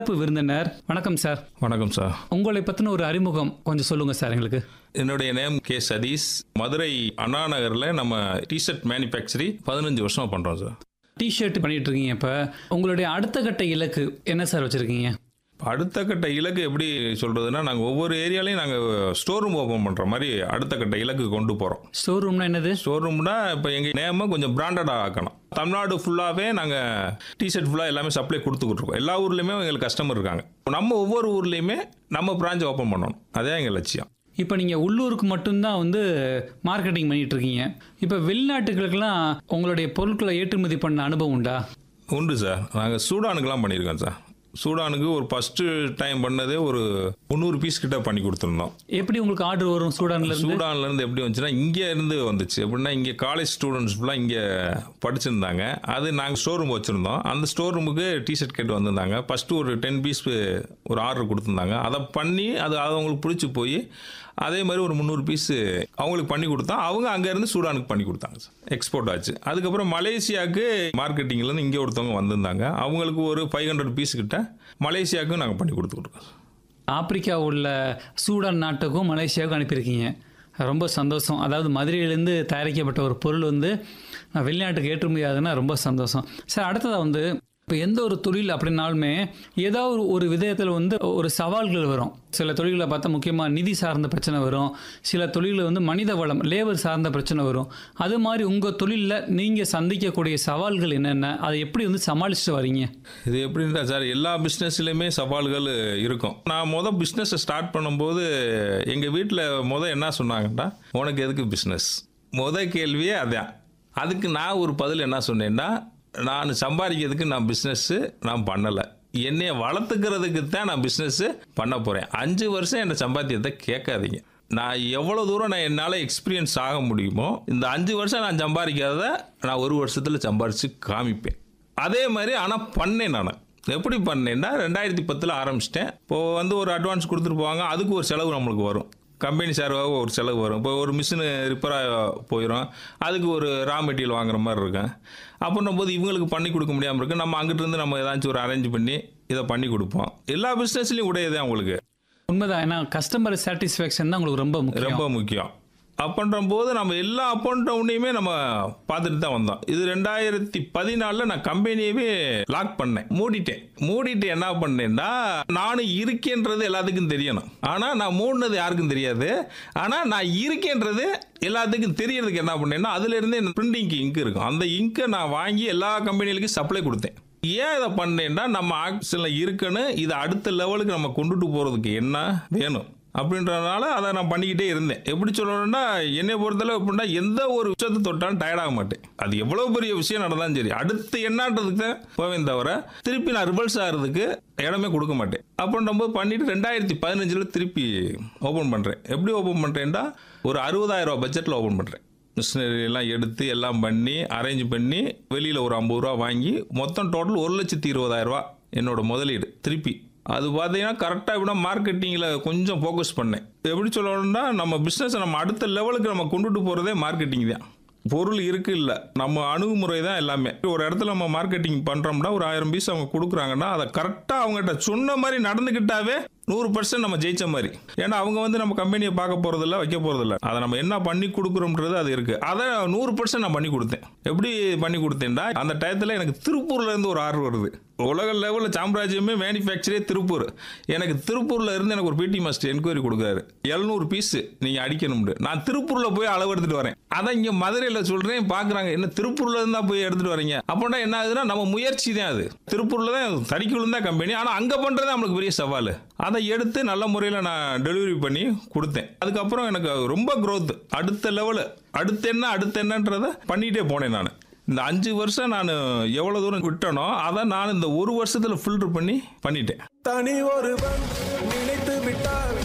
சிறப்பு விருந்தினர் வணக்கம் சார் வணக்கம் சார் உங்களை பற்றின ஒரு அறிமுகம் கொஞ்சம் சொல்லுங்க சார் எங்களுக்கு என்னுடைய நேம் கே சதீஷ் மதுரை அண்ணா நகரில் நம்ம டிஷர்ட் மேனுஃபேக்சரி பதினஞ்சு வருஷமா பண்ணுறோம் சார் டிஷர்ட் பண்ணிட்டு இருக்கீங்க இப்போ உங்களுடைய அடுத்த கட்ட இலக்கு என்ன சார் வச்சிருக்கீங்க இப்ப அடுத்த கட்ட இலக்கு எப்படி சொல்கிறதுனா நாங்கள் ஒவ்வொரு ஏரியாலையும் நாங்கள் ஸ்டோர் ரூம் ஓப்பன் பண்ணுற மாதிரி அடுத்த கட்ட இலக்கு கொண்டு போகிறோம் ஸ்டோர் ரூம்னா என்னது ஸ்டோர் ரூம்னா இப்போ எங்கள் நேமை கொஞ்சம் பிராண்டடாக ஆக்கணும் தமிழ்நாடு ஃபுல்லாகவே நாங்கள் டிஷர்ட் ஃபுல்லாக எல்லாமே சப்ளை கொடுத்துக்கிட்ருக்கோம் எல்லா ஊர்லேயுமே எங்களுக்கு கஸ்டமர் இருக்காங்க நம்ம ஒவ்வொரு ஊர்லேயுமே நம்ம பிரான்ச் ஓப்பன் பண்ணணும் அதே எங்கள் லட்சியம் இப்போ நீங்கள் உள்ளூருக்கு மட்டும்தான் வந்து மார்க்கெட்டிங் பண்ணிட்டு இருக்கீங்க இப்போ வெளிநாட்டுகளுக்கெல்லாம் உங்களுடைய பொருட்களை ஏற்றுமதி பண்ண அனுபவம் உண்டா உண்டு சார் நாங்கள் சூடானுக்கெலாம் பண்ணியிருக்கோம் சார் சூடானுக்கு ஒரு ஃபஸ்ட்டு டைம் பண்ணதே ஒரு முந்நூறு பீஸ் கிட்ட பண்ணி கொடுத்துருந்தோம் எப்படி உங்களுக்கு ஆர்டர் வரும் சூடான்ல இருந்து சூடான்ல இருந்து எப்படி வந்துச்சுன்னா இங்கே இருந்து வந்துச்சு எப்படின்னா இங்கே காலேஜ் ஸ்டூடெண்ட்ஸ் ஃபுல்லாக இங்கே படிச்சிருந்தாங்க அது நாங்கள் ஸ்டோர் ரூம் வச்சுருந்தோம் அந்த ஸ்டோர் ரூமுக்கு டிஷர்ட் கேட்டு வந்திருந்தாங்க ஃபஸ்ட்டு ஒரு டென் பீஸ் ஒரு ஆர்டர் கொடுத்துருந்தாங்க அதை பண்ணி அது அது அவங்களுக்கு பிடிச்சி போய் அதே மாதிரி ஒரு முந்நூறு பீஸு அவங்களுக்கு பண்ணி கொடுத்தா அவங்க அங்கேருந்து சூடானுக்கு பண்ணி கொடுத்தாங்க சார் எக்ஸ்போர்ட் ஆச்சு அதுக்கப்புறம் மலேசியாவுக்கு மார்க்கெட்டிங்லேருந்து இங்கே ஒருத்தவங்க வந்திருந்தாங்க அவங்களுக்கு ஒரு ஃபைவ் ஹண்ட்ரட் பீஸ் கிட்ட மலேசியாவுக்கும் நாங்கள் பண்ணி கொடுத்துருக்கோம் ஆப்பிரிக்கா உள்ள சூடான் நாட்டுக்கும் மலேசியாவுக்கும் அனுப்பியிருக்கீங்க ரொம்ப சந்தோஷம் அதாவது மதுரையிலேருந்து தயாரிக்கப்பட்ட ஒரு பொருள் வந்து நான் வெளிநாட்டுக்கு ஏற்றுமதி ஆகுதுன்னா ரொம்ப சந்தோஷம் சார் அடுத்ததாக வந்து இப்போ எந்த ஒரு தொழில் அப்படின்னாலுமே ஏதோ ஒரு ஒரு விதத்தில் வந்து ஒரு சவால்கள் வரும் சில தொழில்களை பார்த்தா முக்கியமாக நிதி சார்ந்த பிரச்சனை வரும் சில தொழிலில் வந்து மனித வளம் லேபர் சார்ந்த பிரச்சனை வரும் அது மாதிரி உங்கள் தொழிலில் நீங்கள் சந்திக்கக்கூடிய சவால்கள் என்னென்ன அதை எப்படி வந்து சமாளிச்சுட்டு வரீங்க இது எப்படின்னா சார் எல்லா பிஸ்னஸ்லையுமே சவால்கள் இருக்கும் நான் மொதல் பிஸ்னஸை ஸ்டார்ட் பண்ணும்போது எங்கள் வீட்டில் மொதல் என்ன சொன்னாங்கன்னா உனக்கு எதுக்கு பிஸ்னஸ் முத கேள்வியே அதான் அதுக்கு நான் ஒரு பதில் என்ன சொன்னேன்னா நான் சம்பாதிக்கிறதுக்கு நான் பிஸ்னஸ்ஸு நான் பண்ணலை என்னைய வளர்த்துக்கிறதுக்கு தான் நான் பிஸ்னஸ்ஸு பண்ண போகிறேன் அஞ்சு வருஷம் என்னை சம்பாத்தியத்தை கேட்காதீங்க நான் எவ்வளோ தூரம் நான் என்னால் எக்ஸ்பீரியன்ஸ் ஆக முடியுமோ இந்த அஞ்சு வருஷம் நான் சம்பாதிக்காத நான் ஒரு வருஷத்தில் சம்பாரித்து காமிப்பேன் அதே மாதிரி ஆனால் பண்ணேன் நான் எப்படி பண்ணேன்னா ரெண்டாயிரத்தி பத்தில் ஆரம்பிச்சிட்டேன் இப்போது வந்து ஒரு அட்வான்ஸ் கொடுத்துட்டு போவாங்க அதுக்கு ஒரு செலவு நம்மளுக்கு வரும் கம்பெனி சார்பாக ஒரு செலவு வரும் இப்போ ஒரு மிஷினு ரிப்பேராக போயிடும் அதுக்கு ஒரு ரா மெட்டீரியல் வாங்குற மாதிரி இருக்கும் அப்படின்னும் போது இவங்களுக்கு பண்ணி கொடுக்க முடியாமல் இருக்கு நம்ம அங்கிட்டு இருந்து நம்ம ஏதாச்சும் ஒரு அரேஞ்ச் பண்ணி இதை பண்ணி கொடுப்போம் எல்லா பிஸ்னஸ்லையும் உடையதே உங்களுக்கு உண்மைதான் ஏன்னா கஸ்டமர் சாட்டிஸ்ஃபேக்ஷன் தான் உங்களுக்கு ரொம்ப முக்கியம் ரொம்ப முக்கியம் அப்படின்ற போது நம்ம எல்லா அப் டவுனையுமே நம்ம பார்த்துட்டு தான் வந்தோம் இது ரெண்டாயிரத்தி பதினாலில் நான் கம்பெனியவே லாக் பண்ணேன் மூடிட்டேன் மூடிட்டு என்ன பண்ணேன்னா நானும் இருக்கேன்றது எல்லாத்துக்கும் தெரியணும் ஆனால் நான் மூடினது யாருக்கும் தெரியாது ஆனால் நான் இருக்கேன்றது எல்லாத்துக்கும் தெரியறதுக்கு என்ன பண்ணேன்னா அதுலேருந்து பிரிண்டிங்க்கு இங்க் இருக்கும் அந்த இங்கை நான் வாங்கி எல்லா கம்பெனிகளுக்கும் சப்ளை கொடுத்தேன் ஏன் இதை பண்ணேன்னா நம்ம ஆக்ஷனில் இருக்குன்னு இதை அடுத்த லெவலுக்கு நம்ம கொண்டுட்டு போகிறதுக்கு என்ன வேணும் அப்படின்றதுனால அதை நான் பண்ணிக்கிட்டே இருந்தேன் எப்படி சொல்லணும்னா என்னை பொறுத்தளவு எப்படின்னா எந்த ஒரு விஷயத்தை தொட்டாலும் டயர்டாக மாட்டேன் அது எவ்வளோ பெரிய விஷயம் நடந்தாலும் சரி அடுத்து என்னன்றதுக்கு தான் போவேன் தவிர திருப்பி நான் ரிவல்ஸ் ஆகிறதுக்கு இடமே கொடுக்க மாட்டேன் அப்படின்ற போது பண்ணிட்டு ரெண்டாயிரத்தி பதினஞ்சில் திருப்பி ஓப்பன் பண்ணுறேன் எப்படி ஓப்பன் பண்ணுறேன்டா ஒரு அறுபதாயிரம் ரூபா பட்ஜெட்டில் ஓப்பன் பண்ணுறேன் மிஷினரி எல்லாம் எடுத்து எல்லாம் பண்ணி அரேஞ்ச் பண்ணி வெளியில் ஒரு ஐம்பது ரூபா வாங்கி மொத்தம் டோட்டல் ஒரு லட்சத்தி இருபதாயிரம் ரூபா என்னோட முதலீடு திருப்பி அது பார்த்தீங்கன்னா கரெக்டாக இப்படின்னா மார்க்கெட்டிங்கில் கொஞ்சம் ஃபோக்கஸ் பண்ணேன் எப்படி சொல்லணும்னா நம்ம பிஸ்னஸை நம்ம அடுத்த லெவலுக்கு நம்ம கொண்டுட்டு போகிறதே மார்க்கெட்டிங் தான் பொருள் இருக்கு இல்லை நம்ம அணுகுமுறை தான் எல்லாமே ஒரு இடத்துல நம்ம மார்க்கெட்டிங் பண்ணுறோம்னா ஒரு ஆயிரம் பீஸ் அவங்க கொடுக்குறாங்கன்னா அதை கரெக்டாக அவங்ககிட்ட சொன்ன மாதிரி நடந்துக்கிட்டாவே நூறு பர்சன்ட் நம்ம ஜெயிச்ச மாதிரி ஏன்னா அவங்க வந்து நம்ம கம்பெனியை பார்க்க போறதில்ல வைக்க போறதில்ல அதை நம்ம என்ன பண்ணி கொடுக்குறோம்ன்றது அது இருக்கு அதை நூறு பர்சன்ட் நான் பண்ணி கொடுத்தேன் எப்படி பண்ணி கொடுத்தேன்டா அந்த டயத்தில் எனக்கு திருப்பூர்ல இருந்து ஒரு ஆர்டர் வருது உலக லெவலில் சாம்ராஜ்யமே மேனுஃபேக்சரே திருப்பூர் எனக்கு திருப்பூர்ல இருந்து எனக்கு ஒரு பிடி மாஸ்டர் என்கொயரி கொடுக்குறாரு எழுநூறு பீஸ் நீங்க அடிக்கணும்னு நான் திருப்பூர்ல போய் அளவு எடுத்துட்டு வரேன் அதான் இங்க மதுரையில் சொல்றேன் பாக்குறாங்க என்ன திருப்பூர்ல இருந்தா போய் எடுத்துட்டு வரீங்க அப்படின்னா என்ன ஆகுதுன்னா நம்ம முயற்சி தான் அது திருப்பூர்ல தான் தறிக்குள்ள தான் கம்பெனி ஆனா அங்க பண்றது நம்மளுக்கு பெரிய சவால் அதை எடுத்து நல்ல முறையில் நான் டெலிவரி பண்ணி கொடுத்தேன் அதுக்கப்புறம் எனக்கு ரொம்ப growth அடுத்த லெவலு அடுத்து என்ன அடுத்து என்னன்றதை பண்ணிகிட்டே போனேன் நான் இந்த அஞ்சு வருஷம் நான் எவ்வளோ தூரம் விட்டனோ அதை நான் இந்த ஒரு வருஷத்தில் ஃபில்டர் பண்ணி பண்ணிட்டேன் தனி ஒருவன் நினைத்து விட்டால்